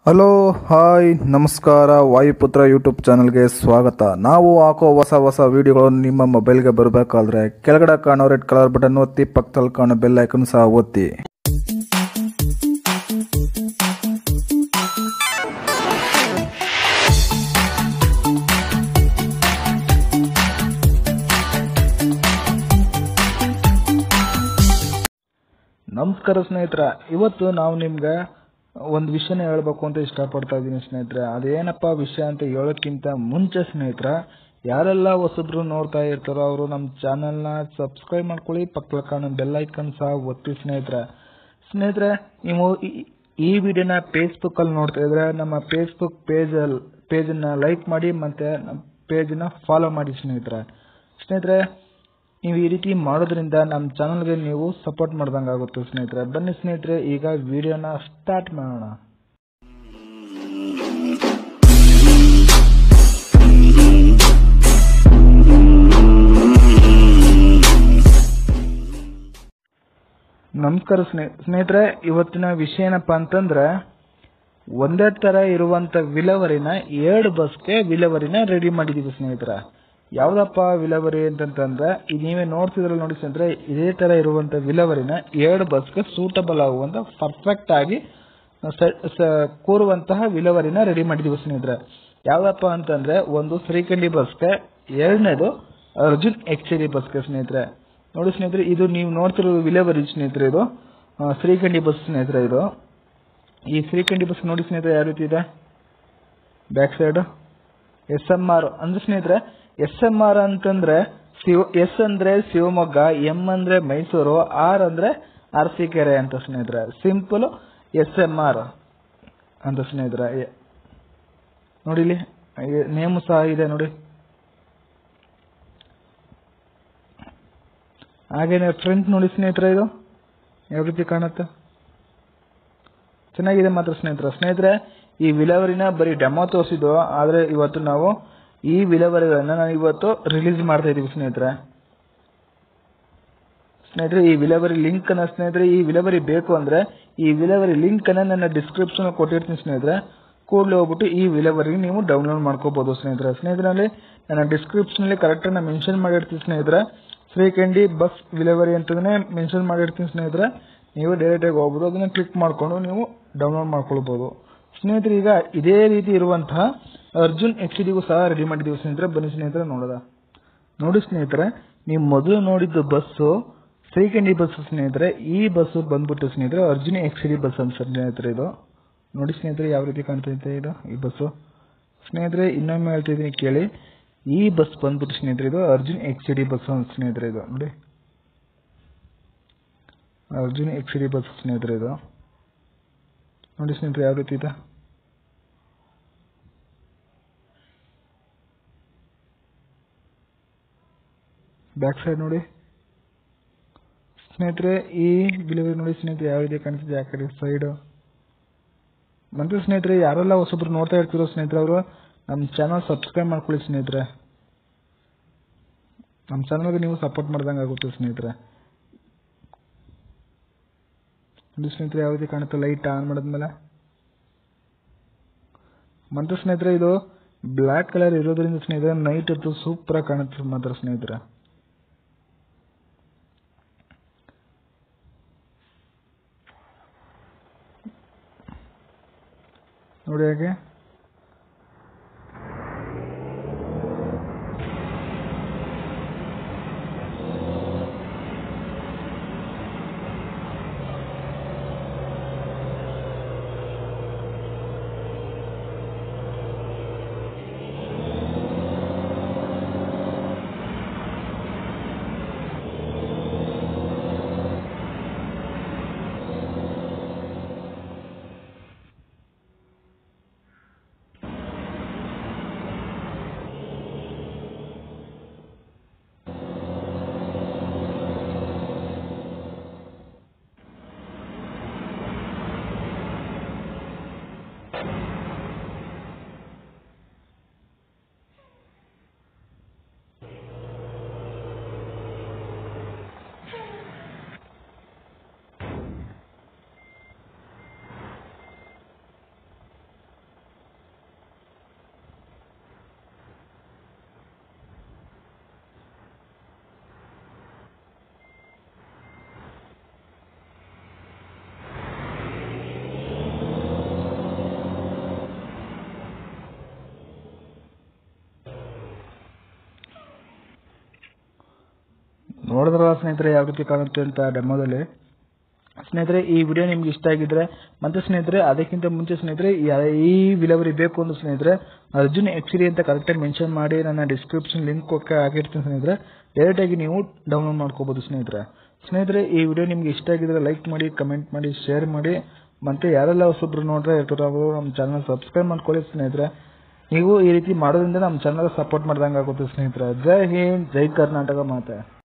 hello hi ನಮಸ್ಕಾರ ವಾಯುಪುತ್ರ YouTube ಚಾನಲ್ಗೆ ಸ್ವಾಗತ ನಾವು ಹಾಕೋ ಹೊಸ ಹೊಸ ವಿಡಿಯೋಗಳು ನಿಮ್ಮ ಮೊಬೈಲ್ಗೆ ಬರಬೇಕಾದ್ರೆ ಕೆಳಗಡೆ ಕಾಣೋ ರೆಡ್ ಕಲರ್ ಬಟನ್ ಒತ್ತಿ ಪಕ್ಕದಲ್ಲಿ ಕಾಣೋ ಬೆಲ್ ಐಕನ್ ಸಹ ಒತ್ತಿ ನಮಸ್ಕಾರ ಸ್ನೇಹಿತರ ಇವತ್ತು ನಾವು ನಿಮ್ಗೆ ಒಂದು ವಿಷಯನ ಹೇಳ್ಬೇಕು ಅಂತ ಇಷ್ಟಪಡ್ತಾ ಇದ್ದೀನಿ ಸ್ನೇಹಿತರೆ ಅದೇನಪ್ಪ ವಿಷಯ ಅಂತ ಹೇಳೋಕ್ಕಿಂತ ಮುಂಚೆ ಸ್ನೇಹಿತರ ಯಾರೆಲ್ಲ ಹೊಸಬ್ರು ನೋಡ್ತಾ ಇರ್ತಾರೋ ಅವರು ನಮ್ಮ ಚಾನಲ್ನ ಸಬ್ಸ್ಕ್ರೈಬ್ ಮಾಡ್ಕೊಳ್ಳಿ ಪಕ್ಕದಲ್ಲಿ ಕಾಣೋ ಬೆಲ್ ಐಕನ್ ಸಹ ಒತ್ತಿ ಸ್ನೇಹಿತರೆ ಸ್ನೇಹಿತರೆ ನೀವು ಈ- ಈ ವಿಡಿಯೋನ ಫೇಸ್ಬುಕ್ಕಲ್ಲಿ ನೋಡ್ತಾ ಇದ್ರೆ ನಮ್ಮ ಫೇಸ್ಬುಕ್ ಪೇಜಲ್ಲಿ ಪೇಜನ್ನು ಲೈಕ್ ಮಾಡಿ ಮತ್ತು ನಮ್ಮ ಪೇಜನ್ನ ಫಾಲೋ ಮಾಡಿ ಸ್ನೇಹಿತರೆ ಸ್ನೇಹಿತರೆ ನೀವು ಈ ರೀತಿ ಮಾಡೋದ್ರಿಂದ ನಮ್ಮ ಚಾನಲ್ಗೆ ನೀವು ಸಪೋರ್ಟ್ ಮಾಡ್ದಂಗೆ ಆಗುತ್ತೆ ಸ್ನೇಹಿತರೆ ಬನ್ನಿ ಸ್ನೇಹಿತರೆ ಈಗ ವಿಡಿಯೋನ ಸ್ಟಾರ್ಟ್ ಮಾಡೋಣ ನಮಸ್ಕಾರ ಸ್ನೇ ಸ್ನೇಹಿತರೆ ಇವತ್ತಿನ ವಿಷಯ ಏನಪ್ಪ ಅಂತಂದ್ರೆ ಒಂದೇ ತರ ಇರುವಂತ ವಿಲೇವರಿನ ಎರಡು ಬಸ್ಗೆ ವಿಲೇವರಿನ ರೆಡಿ ಮಾಡಿದೀವಿ ಸ್ನೇಹಿತರೆ ಯಾವ್ದಪ್ಪ ವಿಲೇವರಿ ಅಂತಂತಂದ್ರೆ ಈಗ ನೀವೇ ನೋಡ್ತಿದ್ರಲ್ಲ ನೋಡಿ ಸ್ನೇಹಿತರೆ ಇದೇ ತರ ಇರುವಂತ ವಿಲೇವರಿನ ಎರಡು ಬಸ್ಗೆ ಸೂಟಬಲ್ ಆಗುವಂತ ಪರ್ಫೆಕ್ಟ್ ಆಗಿ ಸ- ಸ- ಕೂರುವಂತಹ ವಿಲೇವರಿನ ರೆಡಿ ಮಾಡಿದೀವಿ ಸ್ನೇಹಿತರೆ ಯಾವ್ದಪ್ಪ ಅಂತಂದ್ರೆ ಒಂದು ಶ್ರೀಕಂಡಿ ಬಸ್ಗೆ ಎರಡನೇದು ಅರ್ಜುನ್ ಎಕ್ಚರಿ ಬಸ್ಗೆ ಸ್ನೇಹಿತರೆ ನೋಡಿ ಸ್ನೇಹಿತರೆ ಇದು ನೀವು ನೋಡ್ತಿರೋ ವಿಲೇವರಿ ಸ್ನೇಹಿತರೆ ಇದು ಆ, ಶ್ರೀಕಂಡಿ ಬಸ್ ಸ್ನೇಹಿತರೆ ಇದು ಈ ಶ್ರೀಕಂಡಿ ಬಸ್ ನೋಡಿ ಸ್ನೇಹಿತರೆ ಯಾವ ರೀತಿ ಇದೆ back side S M R ಅಂದ್ರೆ ಸ್ನೇಹಿತರೆ ಎಸ್ ಎಂ ಆರ್ ಅಂತಂದ್ರೆ ಶಿವ ಎಸ್ ಅಂದ್ರೆ ಶಿವಮೊಗ್ಗ ಎಂ ಅಂದ್ರೆ ಮೈಸೂರು ಆರ್ ಅಂದ್ರೆ ಅರಸೀಕೆರೆ ಅಂತ ಸ್ನೇಹಿತರೆ ಸಿಂಪಲ್ ಎಸ್ ಎಂ ಆರ್ ಅಂತ ಸ್ನೇಹಿತರೆ ಎ- ನೋಡಿ ಇಲ್ಲಿ ನೇಮ್ ಸಹ ಇದೆ ನೋಡಿ ಹಾಗೇನೆ ಫ್ರಂಟ್ ನೋಡಿ ಸ್ನೇಹಿತರೆ ಇದು ಯಾವ ರೀತಿ ಕಾಣುತ್ತೆ ಚೆನ್ನಾಗಿದೆ ಮಾತ್ರ ಸ್ನೇಹಿತರೆ ಸ್ನೇಹಿತರೆ ಈ ವಿಲೇವರಿನ ಬರೀ ಡೆಮೋ ತೋರಿಸಿದ್ದು ಆದ್ರೆ ಇವತ್ತು ನಾವು ಈ ವಿಲೇವರಿಗಳನ್ನ ನಾವು ಇವತ್ತು ರಿಲೀಸ್ ಮಾಡ್ತಾ ಇದೀವಿ ಸ್ನೇಹಿತರೆ ಸ್ನೇಹಿತರೆ ಈ ವಿಲೇವರಿ ಲಿಂಕ್ ಅನ್ನ ಸ್ನೇಹಿತರೆ ಈ ವಿಲೇವರಿ ಬೇಕು ಅಂದ್ರೆ ಈ ವಿಲೇವರಿ ಲಿಂಕ್ ಅನ್ನ ನನ್ನ ಡಿಸ್ಕ್ರಿಪ್ಷನ್ ಕೊಟ್ಟಿರ್ತೀನಿ ಸ್ನೇಹಿತರೆ ಕೂಡಲೇ ಹೋಗ್ಬಿಟ್ಟು ಈ ವಿಲೇವರಿ ನೀವು ಡೌನ್ಲೋಡ್ ಮಾಡ್ಕೋಬಹುದು ಸ್ನೇಹಿತರೆ ಸ್ನೇಹಿತರಲ್ಲಿ ನನ್ನ ಡಿಸ್ಕ್ರಿಪ್ಷನ್ ಅಲ್ಲಿ ಕರೆಕ್ಟ್ ಆಗಿ ಮೆನ್ಷನ್ ಮಾಡಿರ್ತೀನಿ ಸ್ನೇಹಿತರೆ ಶ್ರೀಕಂಡಿ ಬಸ್ ವಿಲೇವರಿ ಅಂತಂದ್ರೆ ಮೆನ್ಷನ್ ಮಾಡಿರ್ತೀನಿ ಸ್ನೇಹಿತರೆ ನೀವು ಡೈರೆಕ್ಟ್ ಆಗಿ ಹೋಗ್ಬೋದು ಅದನ್ನ ಕ್ಲಿಕ್ ಮಾಡ್ಕೊಂಡು ನೀವು ಡೌನ್ಲೋಡ್ ಮಾಡ್ಕೊಳ್ಬಹುದು ಸ್ನೇಹಿತರೆ ಈಗ ಇದೇ ರೀತಿ ಇರುವಂತಹ ಅರ್ಜುನ್ ಎಕ್ಸ್ ಡಿಗೂ ಸಹ ರೆಡಿ ಮಾಡಿದೀವಿ ಸ್ನೇಹಿತರೆ ಬನ್ನಿ ಸ್ನೇಹಿತರೆ ನೋಡೋದ ನೋಡಿ ಸ್ನೇಹಿತರೆ ನೀವು ಮೊದಲು ನೋಡಿದ್ದು ಬಸ್ಸು ಶ್ರೀಕಂಡಿ ಬಸ್ ಸ್ನೇಹಿತರೆ ಈ ಬಸ್ಸು ಬಂದ್ಬಿಟ್ಟು ಸ್ನೇಹಿತರೆ ಅರ್ಜುನ್ ಎಕ್ಸ್ ಡಿ ಬಸ್ ಅಂತ ಸ್ನೇಹಿತರೆ ಇದು ನೋಡಿ ಸ್ನೇಹಿತರೆ ಯಾವ ರೀತಿ ಕಾಣ್ತೈತೆ ಇದು ಈ ಬಸ್ಸು ಸ್ನೇಹಿತರೆ ಇನ್ನೊಮ್ಮೆ ಹೇಳ್ತಿದ್ದೀನಿ ಕೇಳಿ ಈ ಬಸ್ ಬಂದ್ಬಿಟ್ಟು ಸ್ನೇಹಿತರೆ ಇದು ಅರ್ಜುನ್ ಎಕ್ಸ್ ಡಿ ಬಸ್ ಅಂತ ಸ್ನೇಹಿತರೆ ಇದು ನೋಡಿ ಅರ್ಜುನ್ ಎಕ್ಸ್ ಡಿ ಬಸ್ ಸ್ನೇಹಿತರೆ ಇದು ನೋಡಿ ಸ್ನೇಹಿತರೆ ಯಾವ ರೀತಿ ಇದೆ ಬ್ಯಾಕ್ ಸೈಡ್ ನೋಡಿ ಸ್ನೇಹಿತರೆ ಈ ಡೆಲಿವರಿ ನೋಡಿ ಸ್ನೇಹಿತರೆ ಯಾವ ರೀತಿ ಕಾಣಿಸ್ತಿದೆ ಆ ಕಡೆ ಸೈಡ್ ಮತ್ತೆ ಸ್ನೇಹಿತರೆ ಯಾರೆಲ್ಲ ಹೊಸಬ್ರು ನೋಡ್ತಾ ಇರ್ತಿರೋ ಸ್ನೇಹಿತರೆ ಅವರು ನಮ್ಮ ಚಾನಲ್ ಸಬ್ಸ್ಕ್ರೈಬ್ ಮಾಡ್ಕೊಳ್ಳಿ ಸ್ನೇಹಿತರೆ ನಮ್ಮ ಚಾನಲ್ಗೆ ನೀವು ಸಪೋರ್ಟ್ ಮಾಡ್ದಂಗೆ ಆಗುತ್ತೆ ಸ್ನೇಹಿತರೆ ನೋಡಿ ಸ್ನೇಹಿತರೆ ಯಾವ ರೀತಿ ಕಾಣುತ್ತೆ ಲೈಟ್ ಆನ್ ಮಾಡಿದ್ಮೇಲೆ ಮತ್ತೆ ಸ್ನೇಹಿತರೆ ಇದು ಬ್ಲ್ಯಾಕ್ ಕಲರ್ ಇರೋದ್ರಿಂದ ಸ್ನೇಹಿತರೆ ನೈಟ್ ಹೊತ್ತು ಸೂಪರ್ ಆಗಿ ಕಾಣುತ್ತೆ ಮಾತ್ರ ಸ್ನೇಹಿತರೆ ನೋಡಿ ಹೇಗೆ ನೋಡಿದ್ರಲ್ಲ ಸ್ನೇಹಿತರೆ ಯಾವ ರೀತಿ ಕಾಣುತ್ತೆ ಅಂತ ಡೆಮೋದಲ್ಲಿ ಸ್ನೇಹಿತರೆ ಈ ವಿಡಿಯೋ ನಿಮ್ಗೆ ಇಷ್ಟ ಆಗಿದ್ರೆ ಮತ್ತೆ ಸ್ನೇಹಿತರೆ ಅದಕ್ಕಿಂತ ಮುಂಚೆ ಸ್ನೇಹಿತರೆ ಯಾ- ಈ ವಿಲೇವರಿ ಬೇಕು ಅಂದ್ರೆ ಸ್ನೇಹಿತರೆ ಅರ್ಜುನ್ ಎಕ್ಸಿರಿ ಅಂತ ಕರೆಕ್ಟಾಗಿ ಮೆನ್ಷನ್ ಮಾಡಿ ನನ್ನ ಡಿಸ್ಕ್ರಿಪ್ಷನ್ ಲಿಂಕ್ ಕೊಕ್ಕೆ ಆಗಿರ್ತೀನಿ ಸ್ನೇಹಿತರೆ ಡೈರೆಕ್ಟ್ ಆಗಿ ನೀವು ಡೌನ್ಲೋಡ್ ಮಾಡ್ಕೋಬಹುದು ಸ್ನೇಹಿತರೆ ಸ್ನೇಹಿತರೆ ಈ ವಿಡಿಯೋ ನಿಮ್ಗೆ ಇಷ್ಟ ಆಗಿದ್ರೆ ಲೈಕ್ ಮಾಡಿ ಕಮೆಂಟ್ ಮಾಡಿ ಶೇರ್ ಮಾಡಿ ಮತ್ತೆ ಯಾರೆಲ್ಲ ಹೊಸಬ್ರು ನೋಡ್ರೆ ಇರ್ತಾರೋ ಅವರು ನಮ್ಮ ಚಾನಲ್ ಸಬ್ಸ್ಕ್ರೈಬ್ ಮಾಡ್ಕೊಳ್ಳಿ ಸ್ನೇಹಿತರೆ ನೀವು ಈ ರೀತಿ ಮಾಡೋದ್ರಿಂದ ನಮ್ಮ ಚಾನಲ್ ಸಪೋರ್ಟ್ ಮಾಡ್ದಂಗೆ ಆಗುತ್ತೆ ಸ್ನೇಹಿತರೆ ಜೈ ಹಿಂದ್ ಜೈ ಕರ್ನಾಟಕ ಮಾತೆ